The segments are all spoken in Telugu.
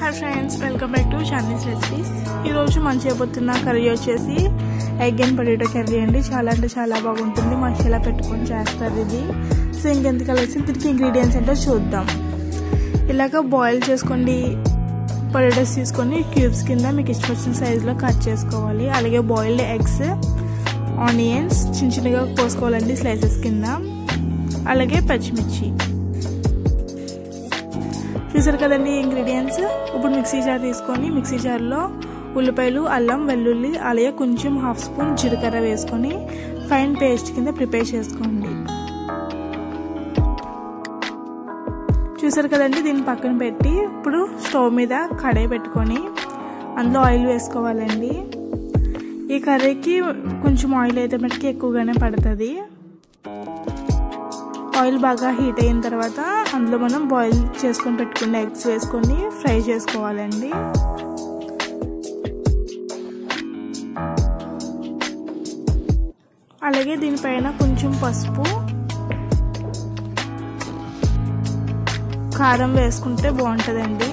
hi friends welcome back to Charnis recipes ఈరోజు మనం చేయబోతున్న కర్రీ వచ్చేసి ఎగ్ అండ్ పొటాటో కర్రీ అండి చాలా అంటే చాలా బాగుంటుంది మసాలా పెట్టుకొని చేస్తారు ఇది సో ఇంకెందుకు కలిసి దీనికి ఇంగ్రీడియంట్స్ ఏంటో చూద్దాం ఇలాగ బాయిల్ చేసుకోండి పొటాటోస్ తీసుకొని క్యూబ్స్ కింద మీకు ఇష్టం వచ్చిన సైజులో కట్ చేసుకోవాలి అలాగే బాయిల్డ్ ఎగ్స్ ఆనియన్స్ చిన్న చిన్నగా కోసుకోవాలండి స్లైసెస్ కింద అలాగే పచ్చిమిర్చి చూసారు కదండి ఇంగ్రీడియంట్స్ ఇప్పుడు మిక్సీ జార్ తీసుకొని మిక్సీ జార్లో ఉల్లిపాయలు అల్లం వెల్లుల్లి అలాగే కొంచెం హాఫ్ స్పూన్ జీలకర్ర వేసుకొని ఫైన్ పేస్ట్ కింద ప్రిపేర్ చేసుకోండి చూసారు కదండి దీన్ని పక్కన పెట్టి ఇప్పుడు స్టవ్ మీద కడాయి పెట్టుకొని అందులో ఆయిల్ వేసుకోవాలండి ఈ కర్రీకి కొంచెం ఆయిల్ అయితే మటుకి ఎక్కువగానే పడుతుంది ఆయిల్ బాగా హీట్ అయిన తర్వాత అందులో మనం బాయిల్ చేసుకొని పెట్టుకున్న ఎగ్స్ వేసుకొని ఫ్రై చేసుకోవాలండి అలాగే దీనిపైన కొంచెం పసుపు కారం వేసుకుంటే బాగుంటుందండి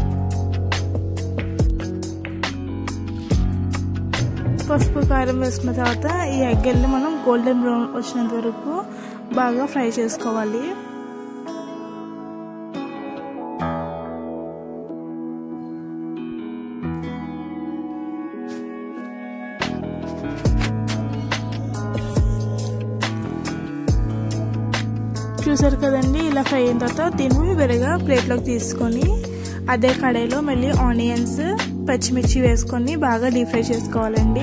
పసుపు కారం వేసుకున్న తర్వాత ఈ ఎగ్గెల్ని మనం గోల్డెన్ బ్రౌన్ వచ్చినంత వరకు బాగా ఫ్రై చేసుకోవాలి చూసారు కదండి ఇలా ఫ్రై అయిన తర్వాత దీన్ని వేరేగా ప్లేట్లోకి తీసుకొని అదే కడాయిలో మళ్ళీ ఆనియన్స్ పచ్చిమిర్చి వేసుకొని బాగా డీప్ ఫ్రై చేసుకోవాలండి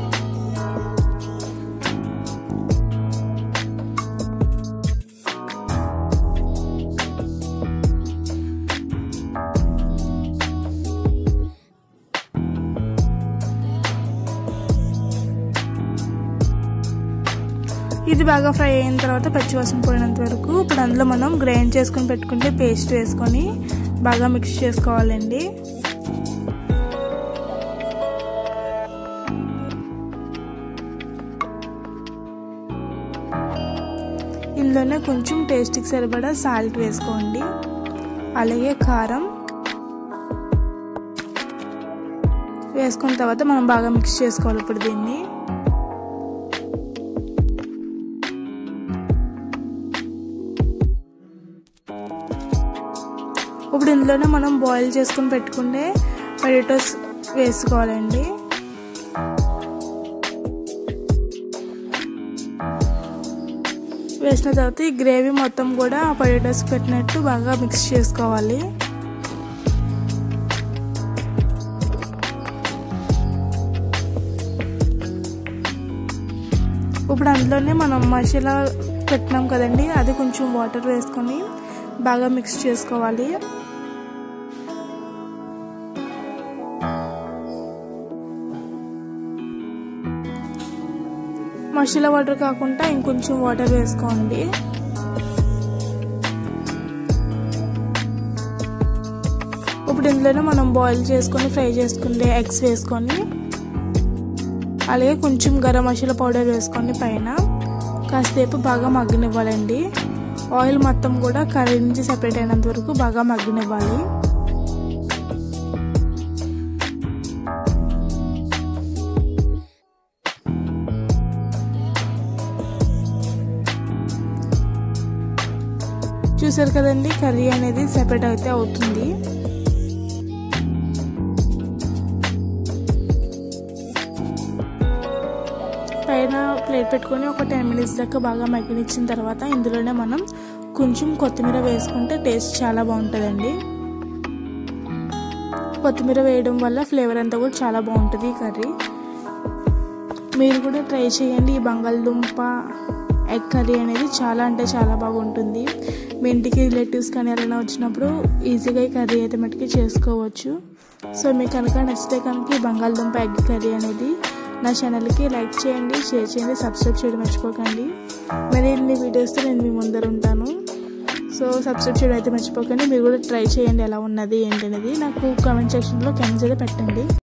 ఇది బాగా ఫ్రై అయిన తర్వాత పచ్చివాసన పోయినంత వరకు ఇప్పుడు అందులో మనం గ్రైండ్ చేసుకొని పెట్టుకుంటే పేస్ట్ వేసుకొని బాగా మిక్స్ చేసుకోవాలండి ఇందులోనే కొంచెం టేస్ట్కి సరిపడా సాల్ట్ వేసుకోండి అలాగే కారం వేసుకున్న తర్వాత మనం బాగా మిక్స్ చేసుకోవాలి ఇప్పుడు దీన్ని ఇప్పుడు ఇందులోనే మనం బాయిల్ చేసుకుని పెట్టుకుంటే పొటాటోస్ వేసుకోవాలండి వేసిన తర్వాత ఈ గ్రేవీ మొత్తం కూడా పొటాటోస్ పెట్టినట్టు బాగా మిక్స్ చేసుకోవాలి ఇప్పుడు అందులోనే మనం మసాలా పెట్టినాం కదండి అది కొంచెం వాటర్ వేసుకొని బాగా మిక్స్ చేసుకోవాలి మసాలా వాటర్ కాకుండా ఇంకొంచెం వాటర్ వేసుకోండి ఇప్పుడు ఇందులోనే మనం బాయిల్ చేసుకొని ఫ్రై చేసుకుంటే ఎగ్స్ వేసుకొని అలాగే కొంచెం గరం మసాలా పౌడర్ వేసుకొని పైన కాసేపు బాగా మగ్గనివ్వాలండి ఆయిల్ మొత్తం కూడా కర్రీ నుంచి సెపరేట్ అయినంత వరకు బాగా మగ్గనివ్వాలి చూసారు కదండి కర్రీ అనేది సెపరేట్ అయితే అవుతుంది పైన ప్లేట్ పెట్టుకొని ఒక టెన్ మినిట్స్ దాకా బాగా మగ్గనిచ్చిన తర్వాత ఇందులోనే మనం కొంచెం కొత్తిమీర వేసుకుంటే టేస్ట్ చాలా బాగుంటుందండి కొత్తిమీర వేయడం వల్ల ఫ్లేవర్ అంతా కూడా చాలా బాగుంటుంది ఈ కర్రీ మీరు కూడా ట్రై చేయండి ఈ బంగాళదుంప ఎగ్ కర్రీ అనేది చాలా అంటే చాలా బాగుంటుంది మీ ఇంటికి రిలేటివ్స్ కానీ ఎవరైనా వచ్చినప్పుడు ఈజీగా ఈ కర్రీ అయితే మటుకి చేసుకోవచ్చు సో మీకు కనుక నచ్చితే కనుక ఈ బంగాళదుంప ఎగ్ కర్రీ అనేది నా ఛానల్కి లైక్ చేయండి షేర్ చేయండి సబ్స్క్రైబ్ చేయడం మర్చిపోకండి మరి ఇన్ని వీడియోస్తో నేను మీ ముందర ఉంటాను సో సబ్స్క్రైబ్ చేయడం అయితే మర్చిపోకండి మీరు కూడా ట్రై చేయండి ఎలా ఉన్నది ఏంటనేది నాకు కామెంట్ సెక్షన్లో కమెంట్స్ అయితే పెట్టండి